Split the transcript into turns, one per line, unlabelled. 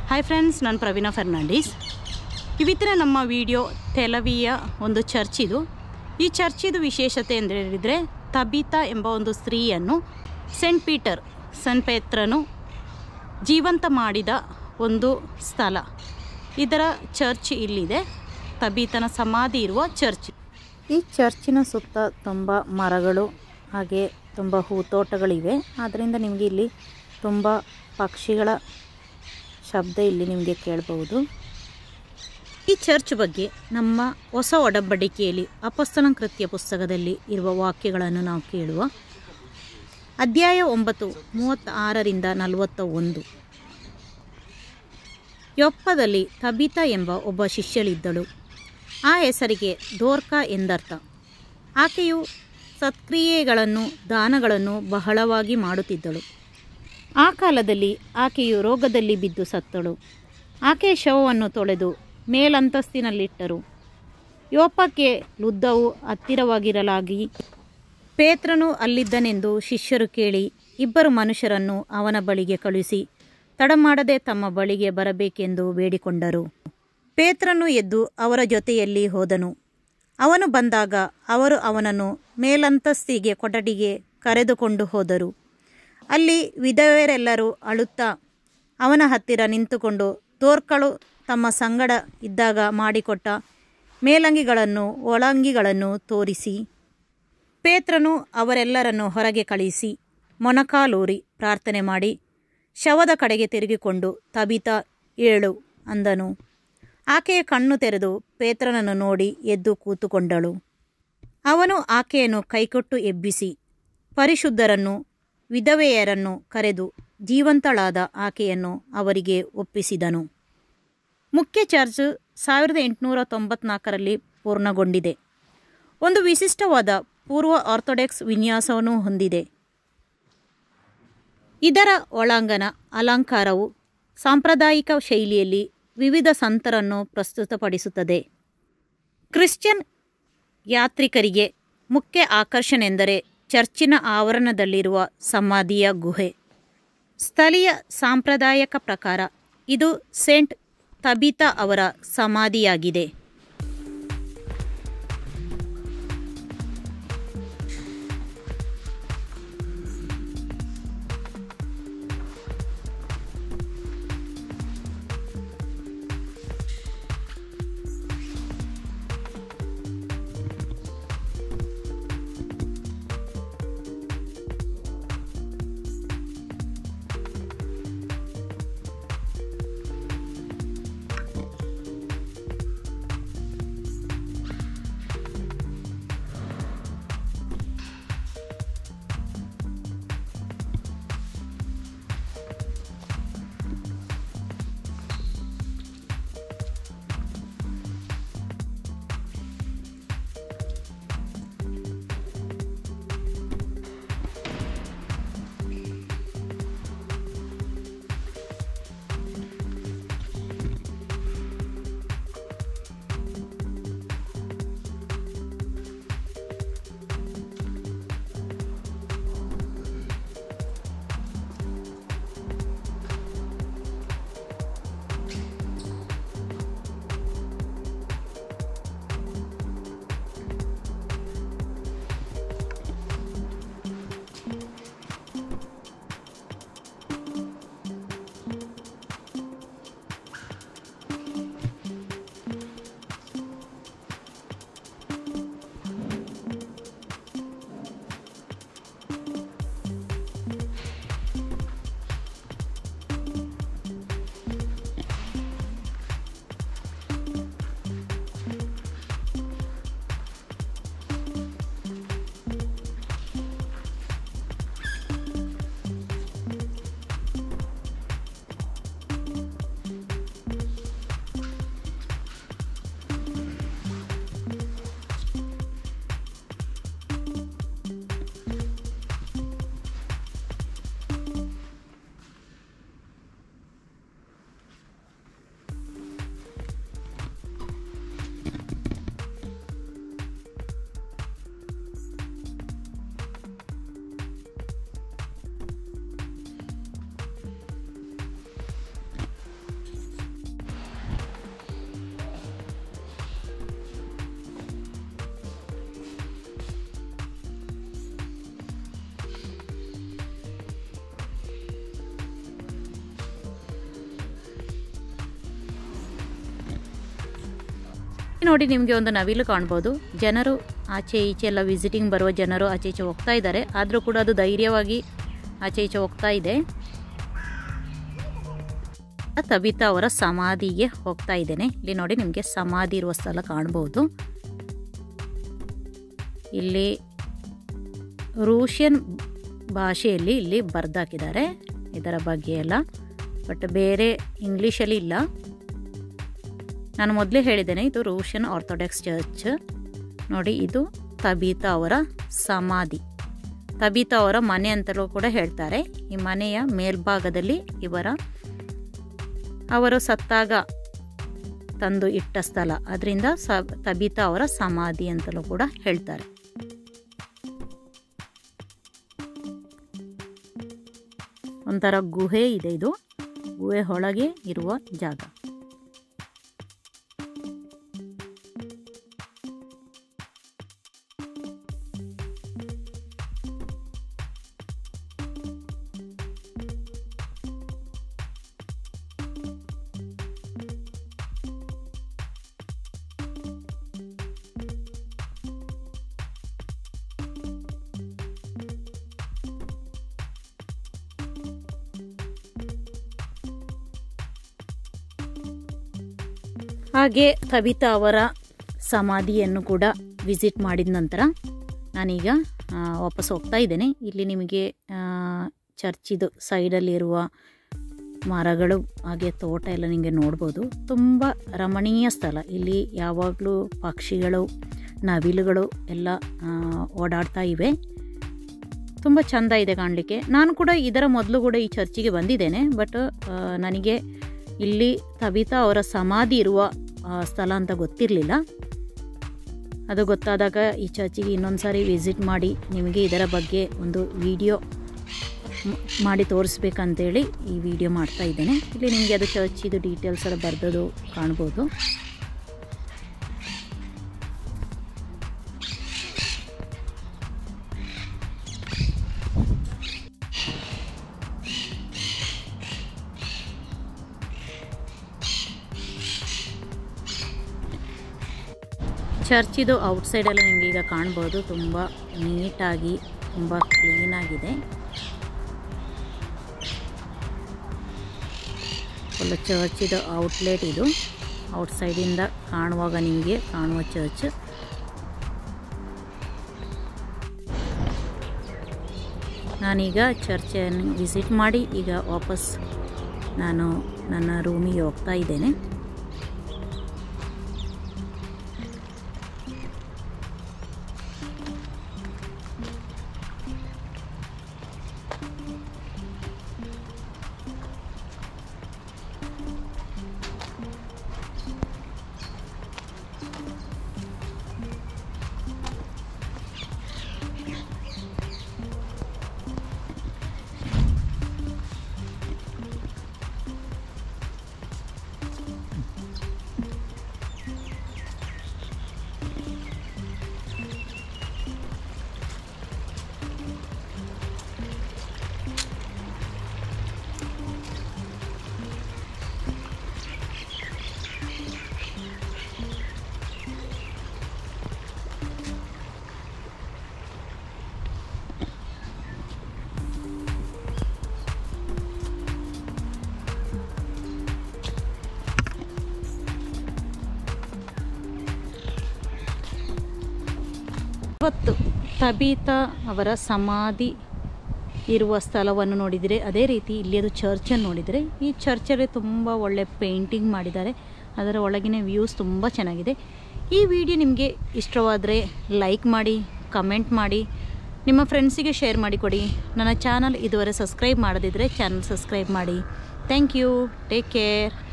hi friends ನಾನು ಪ್ರವೀಣ ಫರ್ನಾಂಡಿಸ್ ಇವತ್ತಿನ ನಮ್ಮ ವಿಡಿಯೋ ತೆಲವಿಯ ಒಂದು ಚರ್ಚ್ ಇದು ಈ ಚರ್ಚಿದು ವಿಶೇಷತೆ ಅಂತ ಹೇಳಿದರೆ ತಬೀತಾ ಎಂಬ ಒಂದು ಸ್ತ್ರೀಯನ್ನು ಸೆಂಟ್ ಪೀಟರ್ ಸೆಂಟ್ ಪೇತ್ರನು ಜೀವಂತ ಮಾಡಿದ ಒಂದು ಸ್ಥಳ ಇದರ ಚರ್ಚ್ ಇಲ್ಲಿದೆ ತಬೀತನ ಸಮಾಧಿ ಇರುವ ಚರ್ಚ್ ಈ ಚರ್ಚಿನ ಸುತ್ತ ತುಂಬ ಮರಗಳು ಹಾಗೆ ತುಂಬ ಹೂತೋಟಗಳಿವೆ ಆದ್ದರಿಂದ ನಿಮಗೆ ಇಲ್ಲಿ ತುಂಬ ಪಕ್ಷಿಗಳ ಶಬ್ದ ಇಲ್ಲಿ ನಿಮಗೆ ಕೇಳಬಹುದು ಈ ಚರ್ಚ್ ಬಗ್ಗೆ ನಮ್ಮ ಹೊಸ ಒಡಂಬಡಿಕೆಯಲ್ಲಿ ಅಪಸ್ತನ ಕೃತ್ಯ ಪುಸ್ತಕದಲ್ಲಿ ಇರುವ ವಾಕ್ಯಗಳನ್ನು ನಾವು ಕೇಳುವ ಅಧ್ಯಾಯ ಒಂಬತ್ತು ಮೂವತ್ತಾರರಿಂದ ನಲವತ್ತ ಒಂದು ಯೊಪ್ಪದಲ್ಲಿ ತಬಿತಾ ಎಂಬ ಒಬ್ಬ ಶಿಷ್ಯಳಿದ್ದಳು ಆ ಹೆಸರಿಗೆ ದೋರ್ಕಾ ಎಂದರ್ಥ ಆಕೆಯು ಸತ್ಕ್ರಿಯೆಗಳನ್ನು ದಾನಗಳನ್ನು ಬಹಳವಾಗಿ ಮಾಡುತ್ತಿದ್ದಳು ಆ ಕಾಲದಲ್ಲಿ ಆಕೆಯು ರೋಗದಲ್ಲಿ ಬಿದ್ದು ಸತ್ತಳು ಆಕೆಯ ಶವವನ್ನು ತೊಳೆದು ಮೇಲಂತಸ್ತಿನಲ್ಲಿಟ್ಟರು ಯೋಪಕ್ಕೆ ಲುದ್ದವು ಹತ್ತಿರವಾಗಿರಲಾಗಿ ಪೇತ್ರನು ಅಲ್ಲಿದ್ದನೆಂದು ಶಿಷ್ಯರು ಕೇಳಿ ಇಬ್ಬರು ಮನುಷ್ಯರನ್ನು ಅವನ ಬಳಿಗೆ ಕಳುಹಿಸಿ ತಡಮಾಡದೆ ತಮ್ಮ ಬಳಿಗೆ ಬರಬೇಕೆಂದು ಬೇಡಿಕೊಂಡರು ಪೇತ್ರನು ಎದ್ದು ಅವರ ಜೊತೆಯಲ್ಲಿ ಹೋದನು ಅವನು ಬಂದಾಗ ಅವರು ಅವನನ್ನು ಮೇಲಂತಸ್ತಿಗೆ ಕೊಠಡಿಗೆ ಕರೆದುಕೊಂಡು ಹೋದರು ಅಲ್ಲಿ ವಿಧವೆಯರೆಲ್ಲರೂ ಅಳುತ್ತಾ ಅವನ ಹತ್ತಿರ ನಿಂತುಕೊಂಡು ತೋರ್ಕಳು ತಮ್ಮ ಸಂಗಡ ಇದ್ದಾಗ ಮಾಡಿಕೊಟ್ಟ ಮೇಲಂಗಿಗಳನ್ನು ಒಳಂಗಿಗಳನ್ನು ತೋರಿಸಿ ಪೇತ್ರನು ಅವರೆಲ್ಲರನ್ನು ಹೊರಗೆ ಕಳಿಸಿ ಮೊಣಕಾಲೂರಿ ಪ್ರಾರ್ಥನೆ ಮಾಡಿ ಶವದ ಕಡೆಗೆ ತಿರುಗಿಕೊಂಡು ತಬಿತಾ ಏಳು ಅಂದನು ಆಕೆಯ ಕಣ್ಣು ತೆರೆದು ಪೇತ್ರನನ್ನು ನೋಡಿ ಎದ್ದು ಕೂತುಕೊಂಡಳು ಅವನು ಆಕೆಯನ್ನು ಕೈಕೊಟ್ಟು ಎಬ್ಬಿಸಿ ಪರಿಶುದ್ಧರನ್ನು ವಿಧವೆಯರನ್ನು ಕರೆದು ಜೀವಂತಳಾದ ಆಕೆಯನ್ನು ಅವರಿಗೆ ಒಪ್ಪಿಸಿದನು ಮುಖ್ಯ ಚರ್ಚ್ ಸಾವಿರದ ಎಂಟುನೂರ ತೊಂಬತ್ನಾಲ್ಕರಲ್ಲಿ ಪೂರ್ಣಗೊಂಡಿದೆ ಒಂದು ವಿಶಿಷ್ಟವಾದ ಪೂರ್ವ ಆರ್ಥೋಡಾಕ್ಸ್ ವಿನ್ಯಾಸವನ್ನು ಹೊಂದಿದೆ ಇದರ ಒಳಾಂಗಣ ಅಲಂಕಾರವು ಸಾಂಪ್ರದಾಯಿಕ ಶೈಲಿಯಲ್ಲಿ ವಿವಿಧ ಸಂತರನ್ನು ಪ್ರಸ್ತುತಪಡಿಸುತ್ತದೆ ಕ್ರಿಶ್ಚಿಯನ್ ಯಾತ್ರಿಕರಿಗೆ ಮುಖ್ಯ ಆಕರ್ಷಣೆ ಎಂದರೆ ಚರ್ಚಿನ ಆವರಣದಲ್ಲಿರುವ ಸಮಾಧಿಯ ಗುಹೆ ಸ್ಥಳೀಯ ಸಾಂಪ್ರದಾಯಿಕ ಪ್ರಕಾರ ಇದು ಸೇಂಟ್ ತಬಿತಾ ಅವರ ಸಮಾಧಿಯಾಗಿದೆ ನೋಡಿ ನಿಮಗೆ ಒಂದು ನವಿಲು ಕಾಣ್ಬೋದು ಜನರು ಆಚೆ ಈಚೆ ಎಲ್ಲ ವಿಸಿಟಿಂಗ್ ಬರುವ ಜನರು ಆಚೆ ಈಚೆ ಹೋಗ್ತಾ ಇದ್ದಾರೆ ಆದರೂ ಕೂಡ ಅದು ಧೈರ್ಯವಾಗಿ ಆಚೆ ಈಚೆ ಹೋಗ್ತಾ ಇದೆ ತಬಿತಾ ಅವರ ಸಮಾಧಿಗೆ ಹೋಗ್ತಾ ಇದ್ದೇನೆ ಇಲ್ಲಿ ನೋಡಿ ನಿಮಗೆ ಸಮಾಧಿ ಇರುವ ಸ್ಥಳ ಕಾಣ್ಬೋದು ಇಲ್ಲಿ ರೂಷಿಯನ್ ಭಾಷೆಯಲ್ಲಿ ಇಲ್ಲಿ ಬರ್ದಾಕಿದ್ದಾರೆ ಇದರ ಬಗ್ಗೆ ಎಲ್ಲ ಬಟ್ ಬೇರೆ ಇಂಗ್ಲೀಷಲ್ಲಿ ಇಲ್ಲ ನಾನು ಮೊದಲೇ ಹೇಳಿದ್ದೇನೆ ಇದು ರೂಷಿಯನ್ ಆರ್ಥೋಡಾಕ್ಸ್ ಚರ್ಚ್ ನೋಡಿ ಇದು ತಬೀತಾ ಅವರ ಸಮಾಧಿ ತಬೀತಾ ಅವರ ಮನೆ ಅಂತಲೂ ಕೂಡ ಹೇಳ್ತಾರೆ ಈ ಮನೆಯ ಮೇಲ್ಭಾಗದಲ್ಲಿ ಇವರ ಅವರು ಸತ್ತಾಗ ತಂದು ಇಟ್ಟ ಸ್ಥಳ ಅದರಿಂದ ಸ ತಬೀತಾ ಅವರ ಸಮಾಧಿ ಅಂತಲೂ ಕೂಡ ಹೇಳ್ತಾರೆ ಒಂಥರ ಗುಹೆ ಇದೆ ಇದು ಗುಹೆ ಒಳಗೆ ಇರುವ ಜಾಗ ಹಾಗೆ ಕವಿತಾ ಅವರ ಸಮಾಧಿಯನ್ನು ಕೂಡ ವಿಸಿಟ್ ಮಾಡಿದ ನಂತರ ನಾನೀಗ ಆ, ವಾಪಸ್ ಹೋಗ್ತಾ ಇದ್ದೇನೆ ಇಲ್ಲಿ ನಿಮಗೆ ಆ, ಚರ್ಚಿದು ಸೈಡಲ್ಲಿರುವ ಮರಗಳು ಹಾಗೆ ತೋಟ ಎಲ್ಲ ನಿಮಗೆ ನೋಡ್ಬೋದು ತುಂಬ ರಮಣೀಯ ಸ್ಥಳ ಇಲ್ಲಿ ಯಾವಾಗಲೂ ಪಕ್ಷಿಗಳು ನವಿಲುಗಳು ಎಲ್ಲ ಆ, ಓಡಾಡ್ತಾ ಇವೆ ತುಂಬ ಚೆಂದ ಇದೆ ಕಾಣಲಿಕ್ಕೆ ನಾನು ಕೂಡ ಇದರ ಮೊದಲು ಕೂಡ ಈ ಚರ್ಚಿಗೆ ಬಂದಿದ್ದೇನೆ ಬಟ್ ನನಗೆ ಇಲ್ಲಿ ತಬಿತಾ ಅವರ ಸಮಾಧಿ ಇರುವ ಆ, ಸ್ಥಳ ಅಂತ ಗೊತ್ತಿರಲಿಲ್ಲ ಅದು ಗೊತ್ತಾದಾಗ ಈ ಚರ್ಚಿಗೆ ಇನ್ನೊಂದು ಸಾರಿ ವಿಸಿಟ್ ಮಾಡಿ ನಿಮಗೆ ಇದರ ಬಗ್ಗೆ ಒಂದು ವಿಡಿಯೋ ಮಾಡಿ ತೋರಿಸ್ಬೇಕಂತೇಳಿ ಈ ವಿಡಿಯೋ ಮಾಡ್ತಾ ಇದ್ದೇನೆ ಇಲ್ಲಿ ನಿಮಗೆ ಅದು ಚರ್ಚಿದು ಡೀಟೇಲ್ಸ್ ಎಲ್ಲ ಬರೆದದು ಕಾಣ್ಬೋದು ಚರ್ಚಿದು ಔಟ್ಸೈಡೆಲ್ಲ ನಿಮಗೆ ಈಗ ಕಾಣ್ಬೋದು ತುಂಬ ನೀಟಾಗಿ ತುಂಬ ಕ್ಲೀನಾಗಿದೆ ಫುಲ್ ಚರ್ಚಿದು ಔಟ್ಲೆಟ್ ಇದು ಔಟ್ಸೈಡಿಂದ ಕಾಣುವಾಗ ನಿಮಗೆ ಕಾಣುವ ಚರ್ಚ್ ನಾನೀಗ ಚರ್ಚನ್ನು ವಿಸಿಟ್ ಮಾಡಿ ಈಗ ವಾಪಸ್ ನಾನು ನನ್ನ ರೂಮಿಗೆ ಹೋಗ್ತಾ ಇದ್ದೇನೆ ಇವತ್ತು ತಬೀತಾ ಅವರ ಸಮಾಧಿ ಇರುವ ಸ್ಥಳವನ್ನು ನೋಡಿದರೆ ಅದೇ ರೀತಿ ಇಲ್ಲಿ ಅದು ಚರ್ಚನ್ನು ನೋಡಿದರೆ ಈ ಚರ್ಚಲ್ಲಿ ತುಂಬ ಒಳ್ಳೆ ಪೇಂಟಿಂಗ್ ಮಾಡಿದ್ದಾರೆ ಅದರ ಒಳಗಿನ ವ್ಯೂಸ್ ತುಂಬ ಚೆನ್ನಾಗಿದೆ ಈ ವಿಡಿಯೋ ನಿಮಗೆ ಇಷ್ಟವಾದರೆ ಲೈಕ್ ಮಾಡಿ ಕಮೆಂಟ್ ಮಾಡಿ ನಿಮ್ಮ ಫ್ರೆಂಡ್ಸಿಗೆ ಶೇರ್ ಮಾಡಿಕೊಡಿ ನನ್ನ ಚಾನಲ್ ಇದುವರೆ ಸಬ್ಸ್ಕ್ರೈಬ್ ಮಾಡದಿದ್ದರೆ ಚಾನಲ್ ಸಬ್ಸ್ಕ್ರೈಬ್ ಮಾಡಿ ಥ್ಯಾಂಕ್ ಯು ಟೇಕ್ ಕೇರ್